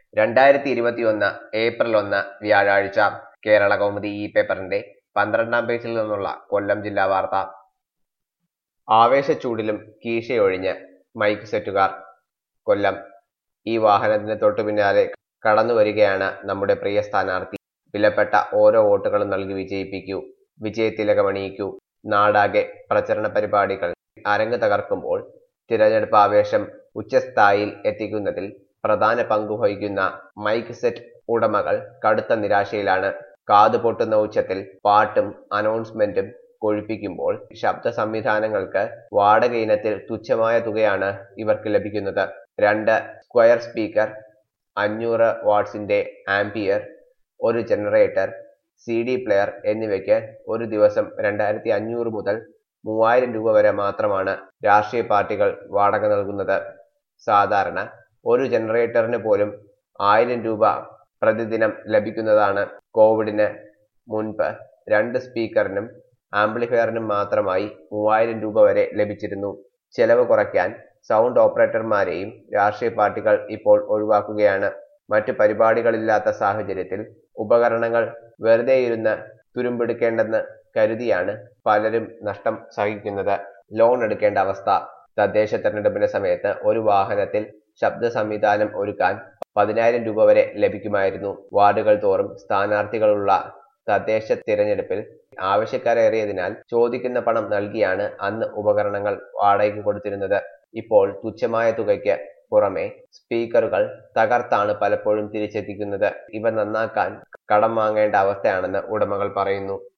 രണ്ടായിരത്തി ഇരുപത്തിയൊന്ന് ഏപ്രിൽ ഒന്ന് വ്യാഴാഴ്ച കേരള കൗമുദി ഈ പേപ്പറിന്റെ പന്ത്രണ്ടാം പേജിൽ നിന്നുള്ള കൊല്ലം ജില്ലാ വാർത്ത ആവേശച്ചൂടിലും കീശയൊഴിഞ്ഞ് മൈക്ക് സെറ്റുകാർ കൊല്ലം ഈ വാഹനത്തിന് തൊട്ടു പിന്നാലെ കടന്നു വരികയാണ് നമ്മുടെ പ്രിയ സ്ഥാനാർത്ഥി വിലപ്പെട്ട ഓരോ വോട്ടുകളും നൽകി വിജയിപ്പിക്കൂ വിജയത്തിലകമണിയിക്കൂ നാടാകെ പ്രചരണ പരിപാടികൾ അരങ്ങ് തകർക്കുമ്പോൾ തിരഞ്ഞെടുപ്പ് ആവേശം ഉച്ചസ്ഥായിയിൽ എത്തിക്കുന്നതിൽ പ്രധാന പങ്കുവഹിക്കുന്ന മൈക്ക് സെറ്റ് ഉടമകൾ കടുത്ത നിരാശയിലാണ് കാതു പൊട്ടുന്ന ഉച്ചത്തിൽ പാട്ടും അനൗൺസ്മെന്റും കൊഴിപ്പിക്കുമ്പോൾ ശബ്ദ സംവിധാനങ്ങൾക്ക് വാടക ഇനത്തിൽ തുച്ഛമായ തുകയാണ് ഇവർക്ക് ലഭിക്കുന്നത് രണ്ട് സ്ക്വയർ സ്പീക്കർ അഞ്ഞൂറ് വാട്ട്സിന്റെ ആംപിയർ ഒരു ജനറേറ്റർ സി ഡി പ്ലെയർ എന്നിവയ്ക്ക് ഒരു ദിവസം രണ്ടായിരത്തി അഞ്ഞൂറ് മുതൽ മൂവായിരം രൂപ വരെ മാത്രമാണ് രാഷ്ട്രീയ പാർട്ടികൾ വാടക നൽകുന്നത് സാധാരണ ഒരു ജനറേറ്ററിന് പോലും ആയിരം രൂപ പ്രതിദിനം ലഭിക്കുന്നതാണ് കോവിഡിന് മുൻപ് രണ്ട് സ്പീക്കറിനും ആംപ്ലിഫയറിനും മാത്രമായി മൂവായിരം രൂപ വരെ ലഭിച്ചിരുന്നു ചെലവ് കുറയ്ക്കാൻ സൗണ്ട് ഓപ്പറേറ്റർമാരെയും രാഷ്ട്രീയ പാർട്ടികൾ ഇപ്പോൾ ഒഴിവാക്കുകയാണ് മറ്റു പരിപാടികളില്ലാത്ത സാഹചര്യത്തിൽ ഉപകരണങ്ങൾ വെറുതെ ഇരുന്ന് തുരുമ്പെടുക്കേണ്ടെന്ന് കരുതിയാണ് പലരും നഷ്ടം സഹിക്കുന്നത് ലോൺ എടുക്കേണ്ട അവസ്ഥ തദ്ദേശ തെരഞ്ഞെടുപ്പിന്റെ സമയത്ത് ഒരു വാഹനത്തിൽ ശബ്ദ സംവിധാനം ഒരുക്കാൻ പതിനായിരം രൂപ വരെ ലഭിക്കുമായിരുന്നു വാർഡുകൾ തോറും സ്ഥാനാർത്ഥികളുള്ള തദ്ദേശ തിരഞ്ഞെടുപ്പിൽ ആവശ്യക്കാരേറിയതിനാൽ ചോദിക്കുന്ന പണം നൽകിയാണ് അന്ന് ഉപകരണങ്ങൾ വാടകയ്ക്ക് കൊടുത്തിരുന്നത് ഇപ്പോൾ തുച്ഛമായ തുകയ്ക്ക് പുറമെ സ്പീക്കറുകൾ തകർത്താണ് പലപ്പോഴും തിരിച്ചെത്തിക്കുന്നത് ഇവ നന്നാക്കാൻ കടം വാങ്ങേണ്ട അവസ്ഥയാണെന്ന് ഉടമകൾ പറയുന്നു